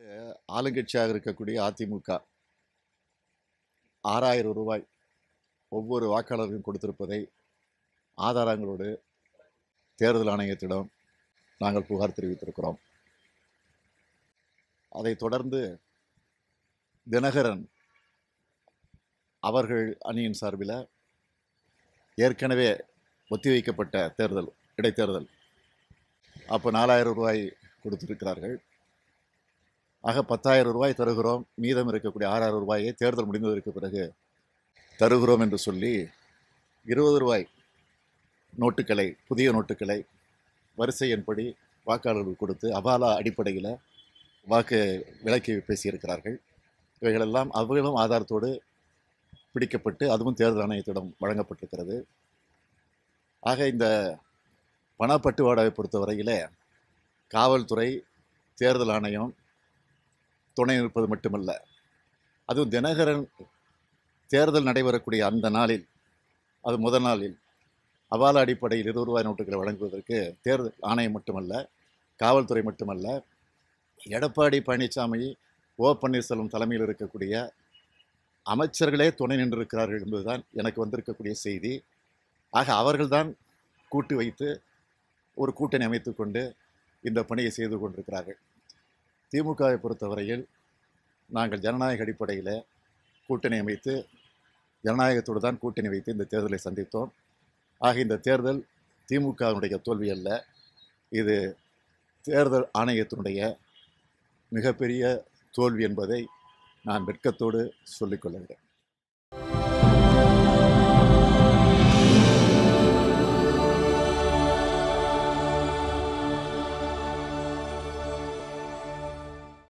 ஆளுங்கட்சியாக இருக்கக்கூடிய அதிமுக ஆறாயிரம் ரூபாய் ஒவ்வொரு வாக்காளருக்கும் கொடுத்திருப்பதை ஆதாரங்களோடு தேர்தல் ஆணையத்திடம் நாங்கள் புகார் தெரிவித்திருக்கிறோம் அதைத் தொடர்ந்து தினகரன் அவர்கள் அணியின் சார்பில் ஏற்கனவே ஒத்திவைக்கப்பட்ட தேர்தல் இடைத்தேர்தல் அப்போ நாலாயிரம் ரூபாய் கொடுத்திருக்கிறார்கள் ஆக பத்தாயிரம் ரூபாய் தருகிறோம் மீதம் இருக்கக்கூடிய ஆறாயிரம் ரூபாயை தேர்தல் முடிந்ததற்கு பிறகு தருகிறோம் என்று சொல்லி இருபது ரூபாய் நோட்டுக்களை புதிய நோட்டுக்களை வரிசை எண்படி வாக்காளர்களுக்கு கொடுத்து அபாலா அடிப்படையில் வாக்கு விலக்கி பேசியிருக்கிறார்கள் இவைகளெல்லாம் அவர்களும் ஆதாரத்தோடு பிடிக்கப்பட்டு அதுவும் தேர்தல் ஆணையத்திடம் வழங்கப்பட்டிருக்கிறது ஆக இந்த பணப்பட்டுவாடாவை பொறுத்தவரையிலே காவல்துறை தேர்தல் ஆணையம் துணை நிற்பது மட்டுமல்ல அதுவும் தினகரன் தேர்தல் நடைபெறக்கூடிய அந்த நாளில் அது முதல் நாளில் அபால அடிப்படையில் இருபது ரூபாய் நோட்டுகளை வழங்குவதற்கு தேர்தல் ஆணையம் மட்டுமல்ல காவல்துறை மட்டுமல்ல எடப்பாடி பழனிசாமி ஓ பன்னீர்செல்வம் தலைமையில் இருக்கக்கூடிய அமைச்சர்களே துணை நின்றிருக்கிறார்கள் என்பதுதான் எனக்கு வந்திருக்கக்கூடிய செய்தி ஆக அவர்கள்தான் கூட்டு வைத்து ஒரு கூட்டணி அமைத்து கொண்டு இந்த பணியை செய்து கொண்டிருக்கிறார்கள் திமுகவை பொறுத்தவரையில் நாங்கள் ஜனநாயக அடிப்படையில் கூட்டணி அமைத்து ஜனநாயகத்தோடு தான் கூட்டணி வைத்து இந்த தேர்தலை சந்தித்தோம் ஆக இந்த தேர்தல் திமுகவினுடைய தோல்வி அல்ல இது தேர்தல் ஆணையத்தினுடைய மிகப்பெரிய தோல்வி என்பதை நான் வெட்கத்தோடு சொல்லிக்கொள்கிறேன்